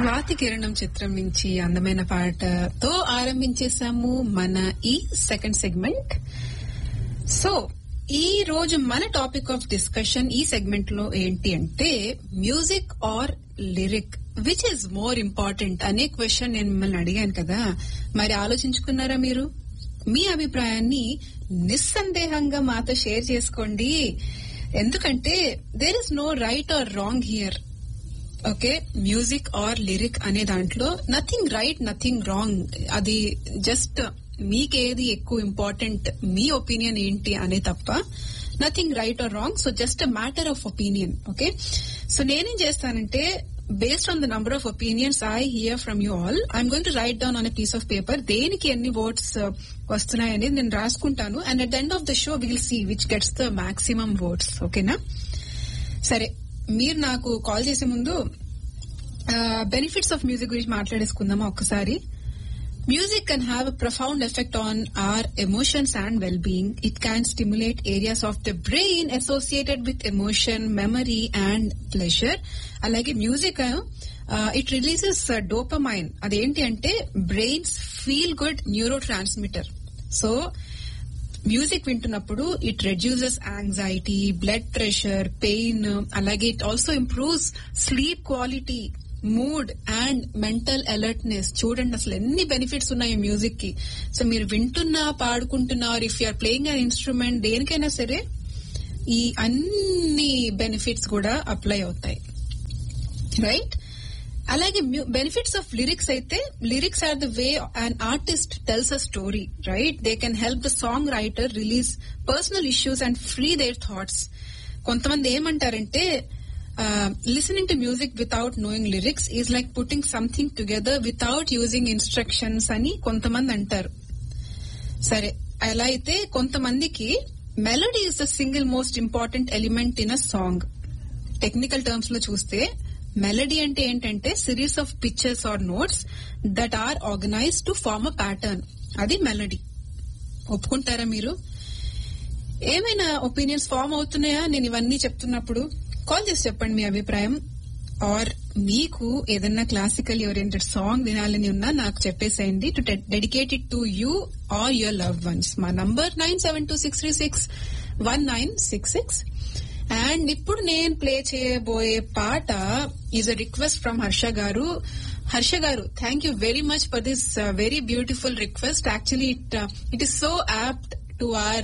స్వాతి కిరణం చిత్రం నుంచి అందమైన పాటతో ఆరంభించేసాము మన ఈ సెకండ్ సెగ్మెంట్ సో ఈ రోజు మన టాపిక్ ఆఫ్ డిస్కషన్ ఈ సెగ్మెంట్ లో ఏంటి అంటే music or lyric which is more important అనే క్వశ్చన్ నేను మిమ్మల్ని అడిగాను కదా మరి ఆలోచించుకున్నారా మీరు మీ అభిప్రాయాన్ని నిస్సందేహంగా మాతో షేర్ చేసుకోండి ఎందుకంటే there is no right or wrong here okay music or lyric అనే దాంట్లో నథింగ్ రైట్ నథింగ్ రాంగ్ అది జస్ట్ మీకేది ఎక్కువ ఇంపార్టెంట్ మీ ఒపీనియన్ ఏంటి అనే తప్ప nothing right or wrong so just matter of opinion okay so నేనేం చేస్తానంటే based on the number of opinions I hear from you all I'm going to write down on a piece of paper దేనికి ఎన్ని votes వస్తున్నాయనేది నేను రాసుకుంటాను and at the end of the show will see which gets the maximum votes ఓకేనా సరే మీరు నాకు call చేసే ముందు బెనిఫిట్స్ ఆఫ్ మ్యూజిక్ గురించి మాట్లాడేసుకుందామా ఒక్కసారి Music can have a profound effect on our emotions and well-being. It can stimulate areas of the brain associated with emotion, memory, and pleasure. అలాగే music it releases dopamine అదేంటి అంటే brain's feel good neurotransmitter so music వింటున్నప్పుడు it reduces anxiety blood pressure pain అలాగే it also improves sleep quality mood and mental alertness చూడండి అసలు ఎన్ని benefits ఉన్నాయి music కి సో మీరు వింటున్నా పాడుకుంటున్నా if you're playing an instrument దేనికైనా సరే ఈ అన్ని బెనిఫిట్స్ కూడా అప్లై అవుతాయి రైట్ అలాగే బెనిఫిట్స్ ఆఫ్ లిరిక్స్ అయితే lyrics are the way an artist tells a story right they can help the song writer release personal issues and free their thoughts కొంతమంది ఏమంటారంటే listening to music without knowing lyrics is like putting something together without using instructions అని కొంతమంది అంటారు సరే అలా అయితే కొంతమందికి melody is the single most important element in a song technical terms లో చూస్తే మెలడీ అంటే ఏంటంటే series of pictures or notes that are organize to form a pattern అది మెలడీ ఒప్పుకుంటారా మీరు ఏమైనా ఒపీనియన్స్ ఫామ్ అవుతున్నాయా నేను ఇవన్నీ చెప్తున్నప్పుడు కాల్ చేసి చెప్పండి మీ అభిప్రాయం ఆర్ మీకు ఏదన్నా క్లాసికల్ ఓరియంటెడ్ సాంగ్ వినాలని ఉన్నా నాకు చెప్పేసేయండి to dedicate it to you or your love ones మా number nine seven two six three six one nine six six and ఇప్పుడు నేను ప్లే చేయబోయే పాట is a request from Harsha garu Harsha garu thank you very much for this very beautiful request actually it it is so apt to are